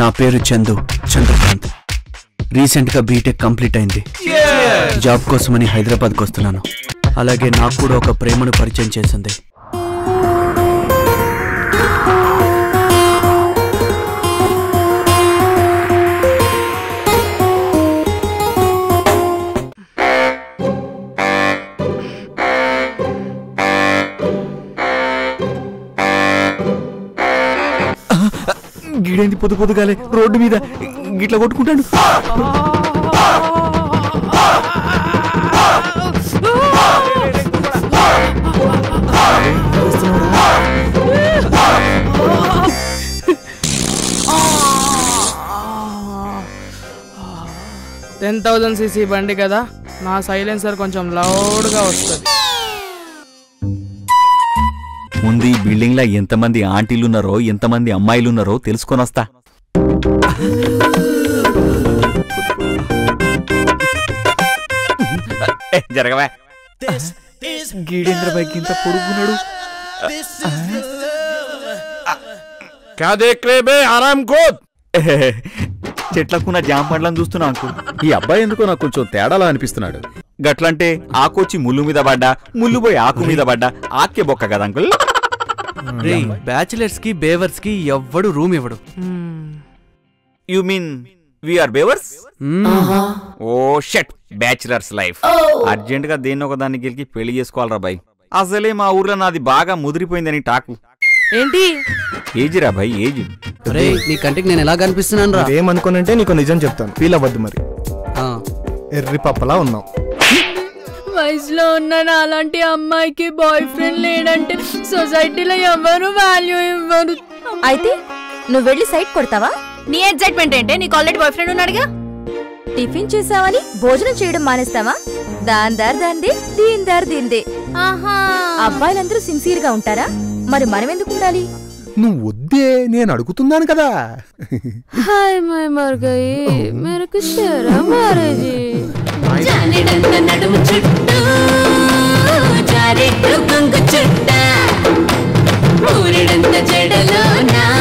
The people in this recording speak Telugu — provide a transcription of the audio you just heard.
నా పేరు చందు చంద్రకాంత్ రీసెంట్గా బీటెక్ కంప్లీట్ అయింది జాబ్ కోసమని హైదరాబాద్కి వస్తున్నాను అలాగే నాకు కూడా ఒక ప్రేమను పరిచయం చేసింది గిడేంది పొద్దు పొద్దుగాలే రోడ్డు మీద గిట్లా కొట్టుకుంటాడు టెన్ థౌజండ్ సీసీ బండి కదా నా సైలెన్సర్ కొంచెం లౌడ్గా వస్తుంది ముందు ఈ బిల్డింగ్ లో ఎంతమంది ఆంటీలున్నారో ఎంతమంది అమ్మాయిలున్నారో తెలుసుకొని వస్తా ఏ, జరగవా గీడేంద్ర బైక్ ఇంత పొడుగున్నాడు क्या देख रहे बे आराम को చెట్లకున్న జామ పండ్లను చూస్తున్నా అంకుల్ ఈ అబ్బాయి ఎందుకో నాకు కొంచెం తేడాలా అనిపిస్తున్నాడు గట్లంటే ఆకొచ్చి ముళ్ళు మీద పడ్డా ముళ్ళు పోయి ఆకు మీద పడ్డా ఆకే బొక్క కదా అంకుల్ రే బ్యాచిలర్స్ కి బేవర్స్ కి ఎవ్వడు రూమ్ ఇవ్వడు యు మీన్ వీఆర్ బేవర్స్ hmm. Oh shut bachelors life urgent గా దేన్ని ఒక దాన్ని గెలికి పెళ్లి చేసుకోవాలరా బాయ్ అసలే మా ఊర్లో నాది బాగా ముదిరిపోయిందని టాకు ఏంటి ఏజ్ రా బాయ్ ఏజ్ రే నీ కంటికి నేను ఎలా కనిపిస్తున్నాను రా ఏమనుకోనంటే నీకు నిజం చెప్తాను ఫీల్ అవ్వద్దు మరి ఎర్రి పప్పలా ఉన్నావు వయసులో ఉన్న అలాంటి అమ్మాయికి బాయ్ ఫ్రెండ్ లేడంటే సొసైటీలో ఎవరు వాల్యూ ఇవ్వరు అయితే నువ్వు వెళ్ళి సైట్ కొడతావా నీ ఎగ్జైట్మెంట్ ఏంటే నీకు ఆల్రెడీ బాయ్ ఫ్రెండ్ ఉన్నాడుగా టిఫిన్ చేసావని భోజనం చేయడం మానేస్తావా దాని దారి దాందే దీని దారి దీందే ఆహా అబ్బాయిలందరూ సిన్సియర్ గా ఉంటారా మరి మనం ఎందుకు ఉండాలి నువ్వు వద్దే నేను అడుగుతున్నాను కదా హాయ్ మై మర్ గయి మేరకు షేరా మారేజీ జానిడంత నడుము చుట్టూ జారెట్టు గంగు చుట్ట ఊరిడంత జడలో నా